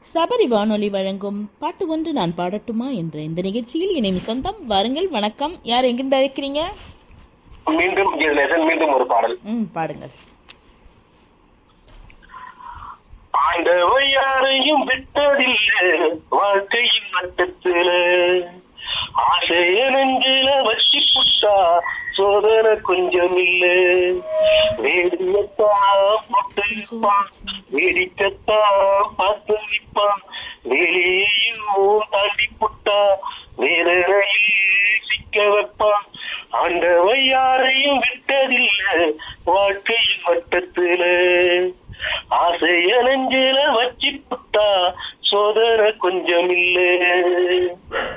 சபரி வானொலி வழங்கும் பாட்டு ஒன்று நான் பாடட்டுமா என்ற இந்த நிகழ்ச்சியில் இணையும் சொந்தம் வாருங்கள் வணக்கம் யார் எங்கிருந்து அழைக்கிறீங்க மீண்டும் கீதநேசன் மீண்டும் ஒரு பாடல் ம் பாடுங்கள் ஆண்டவர் யாரையும் விட்டதில்லை வாழ்க்கையின் மட்டத்துல ஆசைய நெஞ்சில வச்சு புட்டா சோதனை கொஞ்சம் இல்ல வேடியத்தான் போட்டு வைப்பான் வேடிக்கத்தான் பார்த்து வைப்பான் வெளியையும் தாண்டி புட்டா வேதனையில் சிக்க வைப்பான் ஆண்டவர் யாரையும் விட்டதில்லை வாழ்க்கையின் மட்டத்துல ஆசைய நெஞ்சில வச்சு புட்டா சோதனை கொஞ்சம் இல்ல